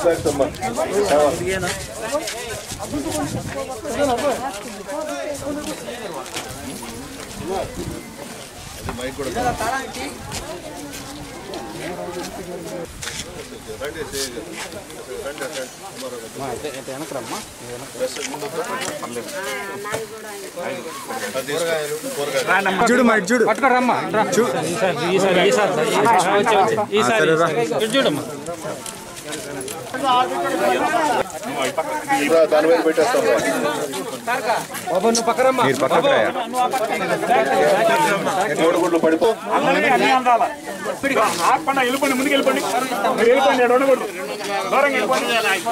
చూడు మా ఇటు చూడు పట్టుకోరమ్మా ఈసారి ఈసారి ఈసారి ఇటు చూడమ్మా దాని మీద పెట్టేస్తాం బాబు నువ్వు పక్కరమ్మా మీరు పక్కకు రాయా మూడు గుడ్లు పడిపో అందరినీ అన్ని అందాల ఆపండి వెళ్ళిపోండి ముందుకు వెళ్ళిపోండి మీరు వెళ్ళిపోండి అక్కడ ఉండకూడదు దూరంగా వెళ్ళిపోండి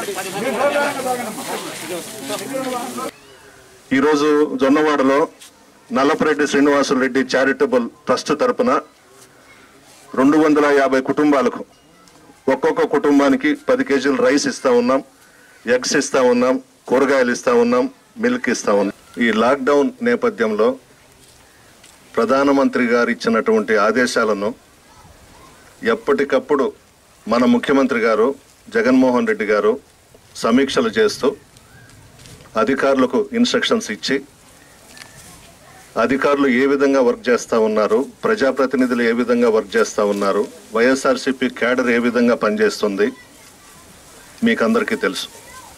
ఈరోజు జొన్నవాడలో నల్లపరెడ్డి శ్రీనివాసులు రెడ్డి చారిటబుల్ ట్రస్ట్ తరపున రెండు వందల యాభై కుటుంబాలకు ఒక్కొక్క కుటుంబానికి పది కేజీలు రైస్ ఇస్తా ఉన్నాం ఎగ్స్ ఇస్తా ఉన్నాం కూరగాయలు ఇస్తా ఉన్నాం మిల్క్ ఇస్తా ఉన్నాం ఈ లాక్డౌన్ నేపథ్యంలో ప్రధానమంత్రి గారు ఇచ్చినటువంటి ఆదేశాలను ఎప్పటికప్పుడు మన ముఖ్యమంత్రి గారు జగన్మోహన్ రెడ్డి గారు సమీక్షలు చేస్తూ అధికారులకు ఇన్స్ట్రక్షన్స్ ఇచ్చి అధికారులు ఏ విధంగా వర్క్ చేస్తూ ఉన్నారు ప్రజాప్రతినిధులు ఏ విధంగా వర్క్ చేస్తూ ఉన్నారు వైఎస్ఆర్సీపీ క్యాడర్ ఏ విధంగా పనిచేస్తుంది మీకు అందరికీ తెలుసు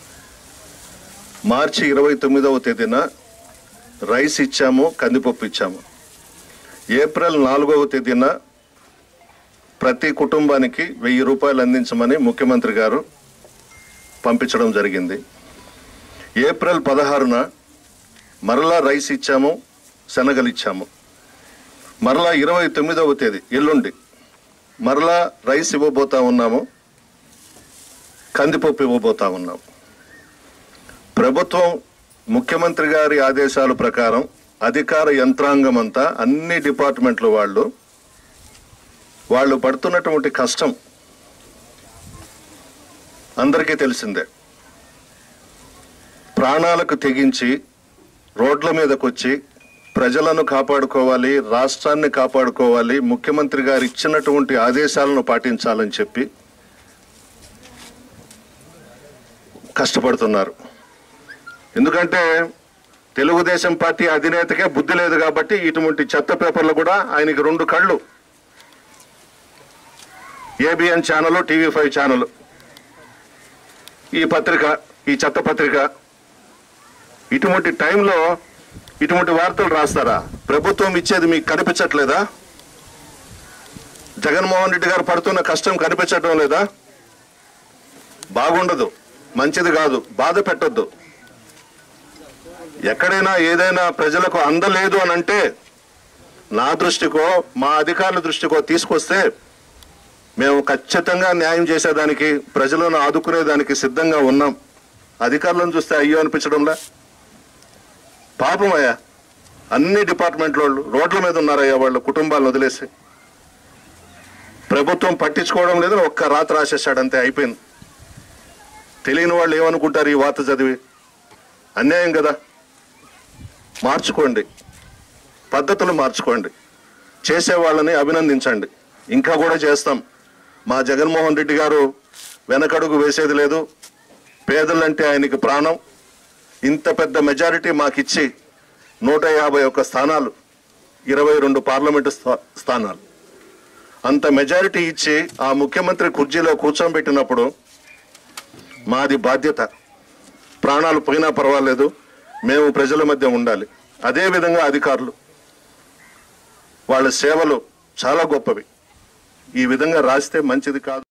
మార్చి ఇరవై తొమ్మిదవ తేదీన రైస్ ఇచ్చాము కందిపప్పు ఇచ్చాము ఏప్రిల్ నాలుగవ తేదీన ప్రతి కుటుంబానికి వెయ్యి రూపాయలు అందించమని ముఖ్యమంత్రి గారు పంపించడం జరిగింది ఏప్రిల్ పదహారున మరలా రైస్ ఇచ్చాము శనగలు ఇచ్చాము మరలా ఇరవై తొమ్మిదవ తేదీ ఎల్లుండి మరలా రైస్ ఇవ్వబోతా ఉన్నాము కందిపప్పు ఇవ్వబోతా ఉన్నాము ప్రభుత్వం ముఖ్యమంత్రి గారి ఆదేశాల ప్రకారం అధికార యంత్రాంగం అంతా అన్ని డిపార్ట్మెంట్ల వాళ్ళు వాళ్ళు పడుతున్నటువంటి కష్టం అందరికీ తెలిసిందే ప్రాణాలకు తెగించి రోడ్ల మీదకొచ్చి ప్రజలను కాపాడుకోవాలి రాష్ట్రాన్ని కాపాడుకోవాలి ముఖ్యమంత్రి గారు ఇచ్చినటువంటి ఆదేశాలను పాటించాలని చెప్పి కష్టపడుతున్నారు ఎందుకంటే తెలుగుదేశం పార్టీ అధినేతకే బుద్ధి లేదు కాబట్టి ఇటువంటి చెత్త పేపర్లు కూడా ఆయనకి రెండు కళ్ళు ABN channel TV five channel ఈ పత్రిక ఈ చెత్త పత్రిక ఇటువంటి టైంలో ఇటువంటి వార్తలు రాస్తారా ప్రభుత్వం ఇచ్చేది మీకు కనిపించట్లేదా జగన్మోహన్ రెడ్డి గారు పడుతున్న కష్టం కనిపించటం లేదా బాగుండదు మంచిది కాదు బాధ పెట్టొద్దు ఎక్కడైనా ఏదైనా ప్రజలకు అందలేదు అని అంటే నా దృష్టికో మా అధికారుల దృష్టికో తీసుకొస్తే మేము ఖచ్చితంగా న్యాయం చేసేదానికి ప్రజలను ఆదుకునేదానికి సిద్ధంగా ఉన్నాం అధికారులను చూస్తే అయ్యో అనిపించడంలా పాపమయ్యా అన్ని డిపార్ట్మెంట్ల వాళ్ళు రోడ్ల మీద ఉన్నారయ్యా వాళ్ళు కుటుంబాలను వదిలేసి ప్రభుత్వం పట్టించుకోవడం లేదని ఒక్క రాత్రి రాసేసాడంతే అయిపోయింది తెలియని వాళ్ళు ఏమనుకుంటారు ఈ వార్త చదివి అన్యాయం కదా మార్చుకోండి పద్ధతులు మార్చుకోండి చేసే వాళ్ళని అభినందించండి ఇంకా కూడా చేస్తాం మా జగన్మోహన్ రెడ్డి గారు వెనకడుగు వేసేది లేదు పేదలంటే ఆయనకి ప్రాణం ఇంత పెద్ద మెజారిటీ మాకిచ్చి నూట యాభై ఒక్క స్థానాలు ఇరవై రెండు పార్లమెంటు స్థా- స్థానాలు అంత మెజారిటీ ఇచ్చి ఆ ముఖ్యమంత్రి కుర్చీలో కూర్చోబెట్టినప్పుడు మాది బాధ్యత ప్రాణాలు పోయినా పర్వాలేదు మేము ప్రజల మధ్య ఉండాలి అదే విధంగా అధికారులు వాళ్ళ సేవలు చాలా గొప్పవి ఈ విధంగా రాస్తే మంచిది కాదు